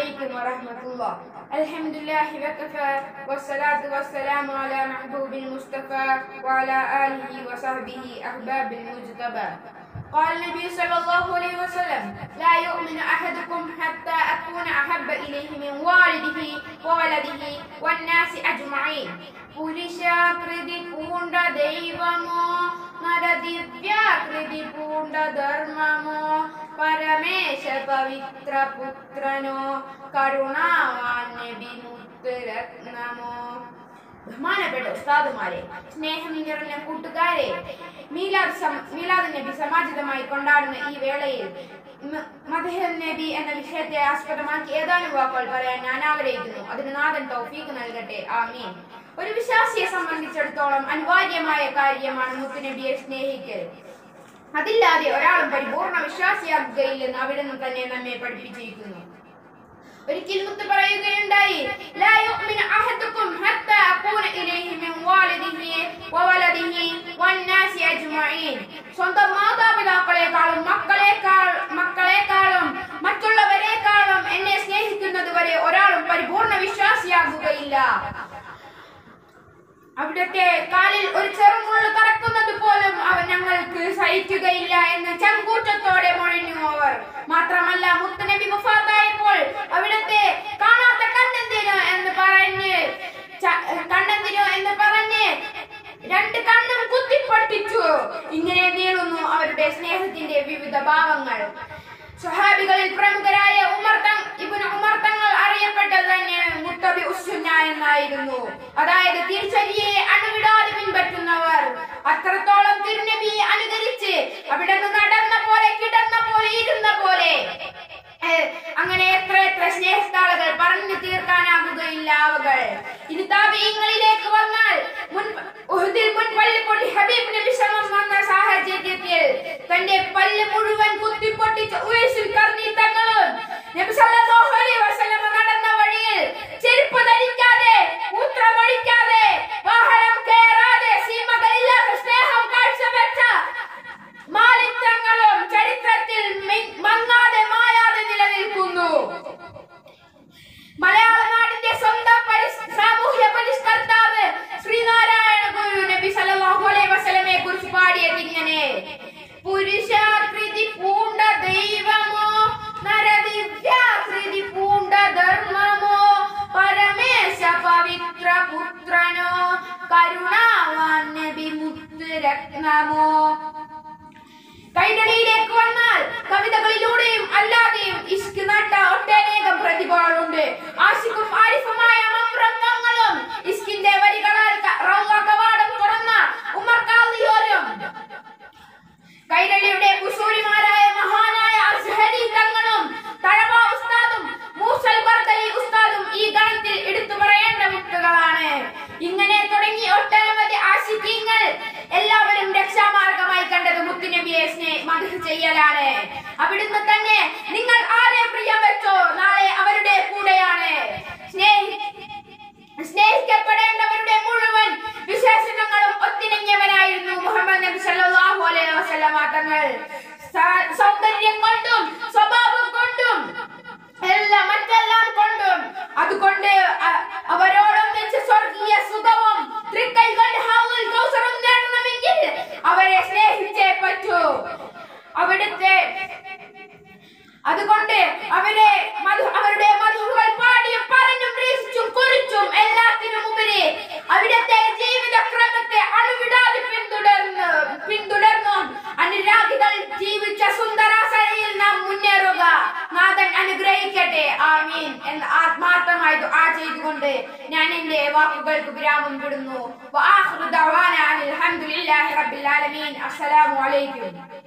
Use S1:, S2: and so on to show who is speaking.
S1: عليكم ورحمة الله الحمد لله وكفى والصلاة والسلام على محبوب المصطفى وعلى آله وصحبه أحباب المجتبى قال النبي صلى الله عليه وسلم لا يؤمن أحدكم حتى أكون أحب إليه من والده وولده والناس أجمعين പുരുഷാകൃതി പൂണ്ട ദൈവമോ നരദിവ്യാകൃതി പൂണ്ട ധർമ്മമോ പരമേശ പവിത്ര പുത്രനോ കരുണാവാൻ നബി മുത്തുരത്നമോ ബഹുമാനപ്പെട്ട ഉസ്താദുമാരെ സ്നേഹം നിറഞ്ഞ കൂട്ടുകാരെ മീലാദ് സം- മീലാദ് നബി സമാജിതമായി കൊണ്ടാടുന്ന ഈ വേളയിൽ മ- മദഹൽ നബി എന്ന വിഷയത്തെ ആസ്പദമാക്കി ഏതാനും വാക്കുകൾ പറയാൻ ഞാൻ ആഗ്രഹിക്കുന്നു അതിന് നാഥൻ തൗഫീഖ് നൽകട്ടെ ആമീൻ ഒരു വിശ്വാസിയെ സംബന്ധിച്ചിടത്തോളം അനിവാര്യമായ കാര്യമാണ് മുത്തുനബിയെ സ്നേഹിക്കൽ അതില്ലാതെ ഒരാളും പരിപൂർണ വിശ്വാസിയാകുകയില്ലെന്ന് അവിടുന്ന് തന്നെ നമ്മെ പഠിപ്പിച്ചിരിക്കുന്നു ഒരിക്കൽ മുത്ത് പറയുകയുണ്ടായി ലാ യുഅ്മിനു അഹദുക്കും ഹത്താ അകൂന ഇലൈഹി മിൻ വാലിദിഹി വവലദിഹി വന്നാസി അജ്മഈൻ സ്വന്തം മാതാപിതാക്കളെക്കാളും മക്കളെക്കാൾ മക്കളെക്കാളും മറ്റുള്ളവരെക്കാളും എന്നെ സ്നേഹിക്കുന്നത് വരെ ഒരാളും പരിപൂർണ വിശ്വാസിയാകുകയില്ല അവിടുത്തെ കാലിൽ ഒരു ചെറുമുള്ളു തറക്കുന്നത് പോലും അവൻ ഞങ്ങൾക്ക് സഹിക്കുകയില്ല എന്ന് ചങ്കൂറ്റത്തോടെ മൊഴിഞ്ഞു അവർ മാത്രമല്ല മുത്തനബി മുഫാത്തായപ്പോൾ അവിടുത്തെ കാണാത്ത കണ്ണെന്തിനു എന്ന് പറഞ്ഞ് ച- കണ്ണെന്തിനു എന്ന് പറഞ്ഞ് രണ്ട് കണ്ണും കുത്തിപ്പൊട്ടിച്ചു ഇങ്ങനെ നീളുന്നു അവരുടെ സ്നേഹത്തിന്റെ വിവിധ ഭാവങ്ങൾ സ്വഹാബികളിൽ പ്രമുഖരായ ഉമർ തങ് ഇബ്നു ഉമർ തങ്ങൾ അറിയപ്പെട്ടത് തന്നെ മുത്തബി ഉസ്സുന്ന എന്നായിരുന്നു അതായത് തിരിച്ചരിയെ അണുവിടാതെ പിൻപറ്റുന്നവർ അത്രത്തോളം തിരുനബിയെ അനുകരിച്ച് അവിടെ നിന്ന് നടന്ന പോലെ കിടന്ന പോലെ ഇരുന്ന പോലെ ഏഹ്, അങ്ങനെ എത്ര എത്ര സ്നേഹത്താളുകൾ പറഞ്ഞു തീർക്കാനാകുകയില്ല അവകൾ ഇനി താപീയങ്ങളിലേക്ക് വന്നാൽ മുൻ ഉഹുദിൽ മുൻ പല്ല് പൊട്ടി ഹബീബ് നബി ശ്രമം വന്ന സാഹചര്യത്തിൽ തന്റെ പല്ല് മുഴുവൻ കുത്തിപ്പൊട്ടിച്ച ഉവൈസുൽ കർണി തങ്ങളും നബി സല്ലല്ലാഹു അലൈഹി വസല്ലം നടന്ന വഴിയിൽ ചെരുപ്പ് ധരിക്കാതെ മൂത്രമൊഴിക്കാതെ വാഹനം കയറാതെ സീമകളില്ലാത്ത സ്നേഹം കാഴ്ചവെച്ച മാലിന്യങ്ങളും ചരിത്രത്തിൽ മി- മങ്ങാതെ മായാതെ നിലനിൽക്കുന്നു മലയാള നാടിന്റെ സ്വന്തം പരിസ്- സാമൂഹ്യ പരിഷ്കർത്താവ് ശ്രീനാരായണ ഗുരു നബി സല്ലല്ലാഹു അലൈഹി വസല്ലമയെ കുറിച്ച് പാടിയത് ഇങ്ങനെ പുരുഷാകൃതി പൂണ്ട ദൈവമോ നരദിവ്യാകൃതി പൂണ്ട ധർമ്മമോ പരമേശ പവിത്ര പുത്രനോ കരുണാവാൻ നബി മുത്തുരത്നമോ കൈതടിയിലേക്ക് വന്നാൽ കവിതകളിലൂടെയും അല്ലാതെയും ഇഷ്ക് നട്ട ഒട്ടനേകം പ്രതിഭകളുണ്ട് ആഷിഖും ആരിഫുമായ മമ്രംഗങ്ങളും ഇഷ്കിന്റെ വരികളാൽ ക- റൗള കവാടം തുറന്ന ഉമർ കാളിയോരും കൈരളിയുടെ കുശൂരിമാരായ മഹാനായ അസ്ഹരി തങ്ങളും തഴവ ഉസ്താദും മൂസൽ ബർദലി ഉസ്താദും ഈ ഗണത്തിൽ എടുത്തു പറയേണ്ട മുത്തുകളാണ് ഇങ്ങനെ തുടങ്ങി ഒട്ടനവധി ആശിക്യങ്ങൾ എല്ലാവരും രക്ഷാമാർഗമായി കണ്ടത് മുത്തുനബിയെ സ്നേ മധു ചെയ്യലാണ് അവിടുന്ന് തന്നെ നിങ്ങൾ ആരെ പ്രിയം വെച്ചോ നാളെ അവരുടെ കൂടെയാണ് സ്നേഹി സ്നേഹിക്കപ്പെടേണ്ടവരുടെ മുഴുവൻ വിശേഷണങ്ങളും ഒത്തിണങ്ങിയവനായിരുന്നു മുഹമ്മദ് നബി സല്ലല്ലാഹു അലൈഹി വസല്ലമ തങ്ങൾ സ- സൗന്ദര്യം കൊണ്ടും സ്വഭാവം കൊണ്ടും എല്ലാം മറ്റെല്ലാം കൊണ്ടും അതുകൊണ്ട് അ- അവരോടൊന്നിച്ച് സ്വർഗീയ സുഖവും തൃക്കൈകൾ ഹൗലുൽ കൗസറും നേടണമെങ്കിൽ അവരെ സ്നേഹിച്ചേ പറ്റൂ അവിടുത്തെ അതുകൊണ്ട് അവരെ മധു അവരുടെ മധുകൾ പാടിയും പറഞ്ഞും രസിച്ചും കുറിച്ചും എല്ലാത്തിനും ഉപരി അവിടുത്തെ ജീവിതക്രമത്തെ അണുവിടാതെ പിന്തുടർന്ന് പിന്തുടർന്നും അനുരാഗികൾ ജീവിച്ച സുന്ദരാസനയിൽ നാം മുന്നേറുക നാഥൻ അനുഗ്രഹിക്കട്ടെ ആമീൻ എന്ന് ആത്മാർത്ഥമായി ദുആ ചെയ്തുകൊണ്ട് ഞാൻ എന്റെ വാക്കുകൾക്ക് വിരാമം വിടുന്നു വആഖിറു ദഅവാന അനിൽ ഹംദുലില്ലാഹി റബ്ബിൽ ആലമീൻ അസ്സലാമു അലൈക്കും